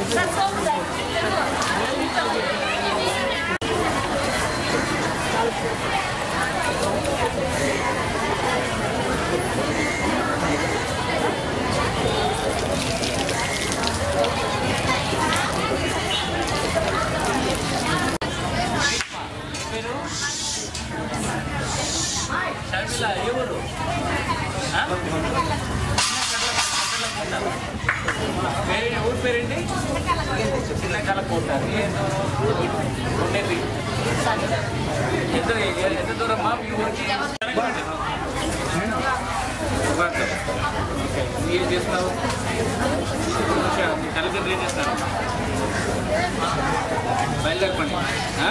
పేరు షర్మిల ఏ ఊరు ఆ? పేరు ఊరు పేరేంటి చిన్న కలకోట ఉండేది ఎంత ఎంత దూరం మా మీ ఊరికి ఓకే మీరు చేస్తున్నారు మీ తల్లిదండ్రులు ఏం చేస్తారు బయలుదేరపండి ఆ?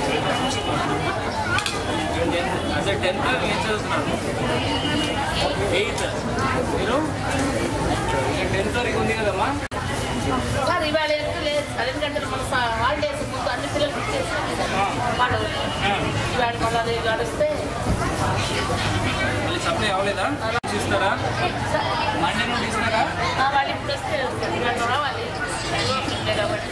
అదే టెన్త్ ఏం చదువుతున్నారు ఎయిత్ మీరు టెన్త్ వరకు ఉంది కదమ్మా సార్ ఇవాళ ఎందుకు లేదు సార్ ఎందుకంటే మన హాలిడేస్ ముందు అన్ని పిల్లలు ఇచ్చేసారు వాడు ఇవాళ మళ్ళీ అది గడిస్తే మళ్ళీ సప్లై అవ్వలేదా చూస్తారా మండే నుండి ఇస్తారా ఆ వాళ్ళు ఇప్పుడు వస్తే ఇవాళ రావాలి ఉండే కాబట్టి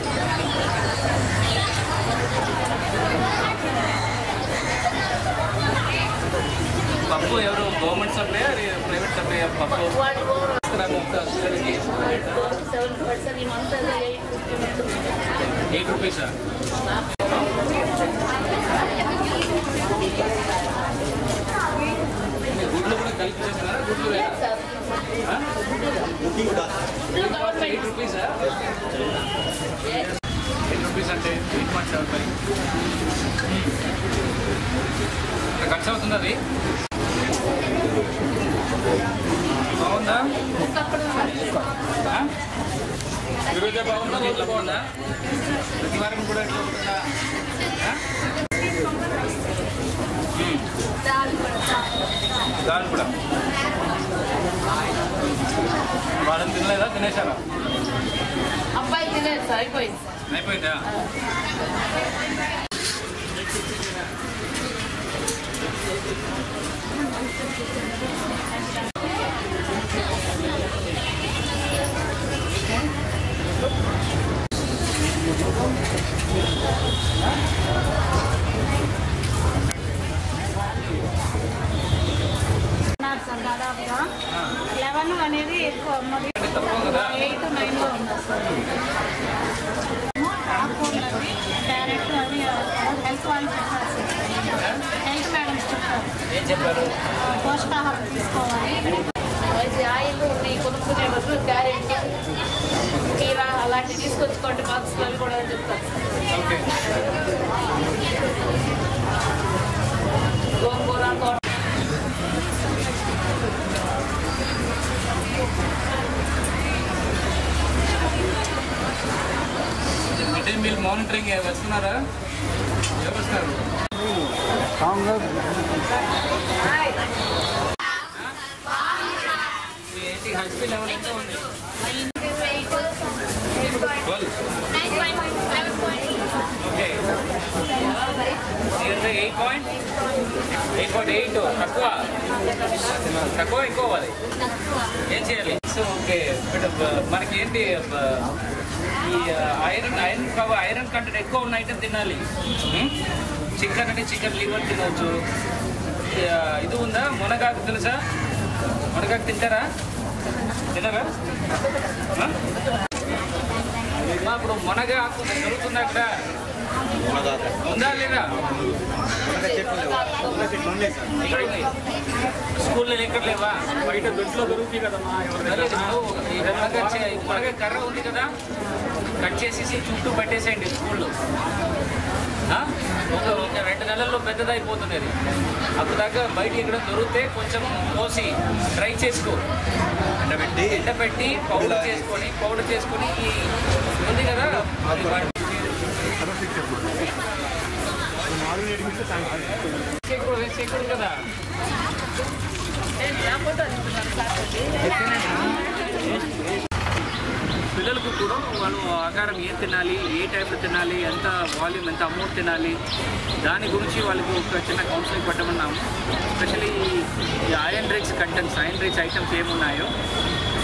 పప్పు ఎవరు గవర్నమెంట్ సప్లై ప్రైవేట్ సప్లై పప్పు వాళ్ళు ఓవర్ ఇస్తారా మొత్తం అందరికీ? సెవెన్ పర్సెంట్ ఈ మంత్ ఎయిట్ ఫిఫ్టీ ఎయిట్ రూపీసా గుడ్లు కూడా కలిపి చేస్తున్నారా గుడ్లు వేరా? సార్ ఆ? ఇప్పుడు గవర్నమెంట్ ఎయిట్ రూపీసా ఎయిట్ రూపీస్ అంటే ఎయిట్ పాయింట్ సెవెన్ ఫైవ్ ఇక్కడ ఖర్చు అవుతుంది అది బాగుందా ఆ? ఈరోజే బాగుందా రోజులో బాగుందా ప్రతి వారం కూడా ఎట్లా ఉంటుందా ఆ? మ్మ్. దాని కూడా వాళ్ళని తినలేదా తినేశారా అబ్బాయి తినేది సార్ అయిపోయింది సార్ అయిపోయిందా ఉన్నారు సార్ దాదాపుగా లెవెన్ అనేది ఎక్కువ మరి అంటే తక్కువ కదా ఎయిట్ నైన్లో ఉన్నారు సార్ ఆకుకూరలది క్యారెట్ అది హెల్త్ వాళ్ళు చెప్పారు సార్ హెల్త్ మేడం చెప్పారు ఏం చెప్పారు పోషకాహారం తీసుకోవాలి అయితే ఆయిల్ ఉన్నాయి కొనుక్కునే బదులు క్యారెట్ కీరా అలాంటివి తీసుకొచ్చుకోండి బాక్స్లో కూడా అని చెప్తారు ఓకే గోంగూర తోట మిడ్ డే మీల్ మానిటరింగ్ వస్తున్నారా ఎవరు వస్తారు మీ ఏంటి హెచ్పి లెవెల్ ఎంత ఉంది ఓకే అంటే eight point eight point eight తక్కువ తక్కువ ఎక్కువ అవ్వాలి ఏం చేయాలి సో ఓకే బట్ మనకి ఏంటి బ- ఈ ఐరన్ ఐరన్ కవ- ఐరన్ కంటెంట్ ఎక్కువ ఉన్న ఐటమ్ తినాలి చికెన్ అంటే చికెన్ లివర్ తినవచ్చు ఈ, ఆ, ఇది ఉందా మునగాకు తెలుసా మునగాకు తింటారా తినరా ఆ? అమ్మా, ఇప్పుడు మునగాకు దొరుకుతుందా అక్కడ ఉందా లేదా ఎక్కడ ఉంది? స్కూల్లో ఎక్కడ లేవా బయట దొడ్లో దొరుకుతాయి కదమ్మా ఈ మునగ చే- ఈ మునగ కర్ర ఉంది కదా కట్ చేసేసి చుట్టూ పట్టేసేయండి స్కూల్లో ఆ? ఒక ఒక రెండు నెలల్లో పెద్దదైపోతుంది అది అప్పుడు దాకా బయట ఇక్కడ దొరికితే కొంచెం కోసి ట్రై చేసుకో ఎండబెట్టి ఎండబెట్టి పౌడర్ చేసుకొని పౌడర్ చేసుకొని ఈ ఉంది కదా అది వాటి- చేకూడదు చేకూడదు కదా నేను నా ఫోటో తీసుకున్నాను సార్ పిల్లలకు కూడా వాళ్ళు ఆకారం ఏం తినాలి ఏ టైప్లో తినాలి ఎంత వాల్యూమ్ ఎంత అమౌంట్ తినాలి దాని గురించి వాళ్ళకి ఒక చిన్న కౌన్సిలింగ్ పెట్టమన్నాము ఎస్పెషలీ ఈ iron rich contents iron rich items ఏమున్నాయో ఎంత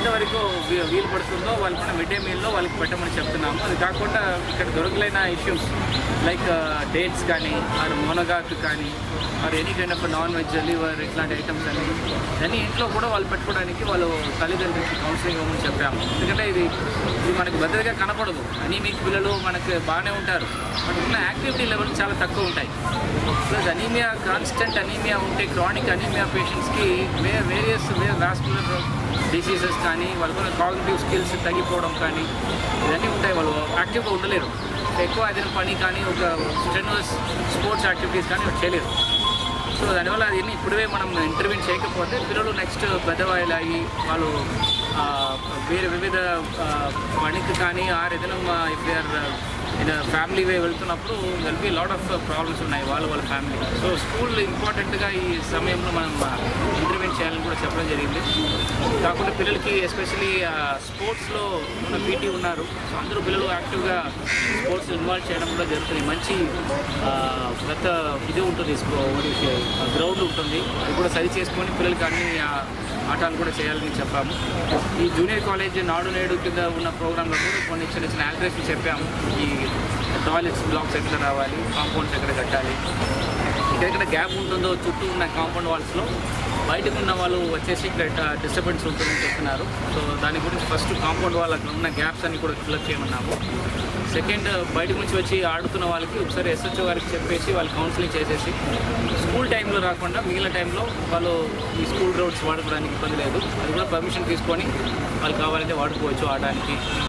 ఎంతవరకు వీ- వీలు పడుతుందో వాళ్ళకి కూడా మిడ్ డే మీల్లో వాళ్ళకి పెట్టమని చెప్తున్నాము అది కాకుండా ఇక్కడ దొరకలేని ఇష్యూస్ లైక్ డేట్స్ కానీ ఆర్ మోనగాక్ కానీ or any kind of non veg liver ఇట్లాంటి ఐటమ్స్ అన్ని ఇవన్నీ ఇంట్లో కూడా వాళ్ళు పెట్టుకోవడానికి వాళ్ళు తల్లిదండ్రులకి కౌన్సిలింగ్ ఇవ్వమని చెప్పాము ఎందుకంటే ఇది ఇది మనకి భద్రతగా కనపడదు అనీమిక్ పిల్లలు మనకి బాగానే ఉంటారు బట్ ఉన్న యాక్టివిటీ లెవెల్ చాలా తక్కువ ఉంటాయి ప్లస్ అనీమియా కాన్స్టెంట్ అనీమియా ఉంటే క్రానిక్ అనీమియా పేషెంట్స్కి వే వేరియస్ వే వాస్కులర్ డిసీజెస్ కానీ వాళ్ళకున్న కాగ్నిటివ్ స్కిల్స్ తగ్గిపోవడం కానీ ఇవన్నీ ఉంటాయి వాళ్ళు యాక్టివ్గా ఉండలేరు ఎక్కువ ఏదైనా పని కానీ ఒక స్టెన్యూస్ స్పోర్ట్స్ యాక్టివిటీస్ కానీ వాళ్ళు చేయలేరు సో దానివల్ల అది ఇప్పుడే మనం ఇంటర్వ్యూన్ చేయకపోతే పిల్లలు నెక్స్ట్ పెద్దవాళ్ళు అయ్యి వాళ్ళు ఆ, వేరే వివిధ ఆ, పనికి కానీ ఆర్ ఏదైనా if they are in family way వెళ్తున్నప్పుడు will be lot of problems ఉన్నాయి వాళ్ళు వాళ్ళ ఫ్యామిలీ సో స్కూల్ ఇంపార్టెంట్గా ఈ సమయంలో మనం ఇంటర్వ్యూన్ చేయాలని కూడా చెప్పడం జరిగింది కాకుండా పిల్లలకి ఎస్పెషలీ స్పోర్ట్స్లో ఉన్న పీటీ ఉన్నారు సో అందరూ పిల్లలు యాక్టివ్గా స్పోర్ట్స్ ఇన్వాల్వ్ చేయడం కూడా జరుగుతుంది మంచి ఆ, గత ఇది ఉంటుంది గ్రౌండ్ ఉంటుంది అది కూడా సరి చేసుకొని పిల్లలకి అన్ని ఆ, ఆటలు కూడా చేయాలని చెప్పాము ఈ జూనియర్ కాలేజ్ నాడు నేడు కింద ఉన్న ప్రోగ్రాంలో కూడా కొన్ని చిన్న చిన్న ఆల్టరేషన్ చెప్పాము ఈ టాయిలెట్స్ బ్లాక్స్ ఎక్కడ రావాలి కాంపౌండ్స్ ఎక్కడ కట్టాలి ఎక్కడెక్కడ గ్యాప్ ఉంటుందో చుట్టూ ఉన్న కాంపౌండ్ వాల్స్లో బయటకు ఉన్న వాళ్ళు వచ్చేసి ఇక్కడ డిస్టర్బెన్స్ ఉంటుందని చెప్తున్నారు సో దాని గురించి ఫస్ట్ కాంపౌండ్ వాళ్ళ అక్కడ ఉన్న గ్యాప్స్ అన్ని కూడా ఫిల్అప్ చేయమన్నాము సెకండ్ బయట నుంచి వచ్చి ఆడుతున్న వాళ్ళకి ఒకసారి ఎస్హెచ్ఓ గారికి చెప్పేసి వాళ్ళు కౌన్సిలింగ్ చేసేసి స్కూల్ టైంలో రాకుండా మిగిలిన టైంలో వాళ్ళు ఈ స్కూల్ గ్రౌండ్స్ వాడుకోవడానికి ఇబ్బంది లేదు అది కూడా పర్మిషన్ తీసుకొని వాళ్ళు కావాలంటే వాడుకోవచ్చు ఆడడానికి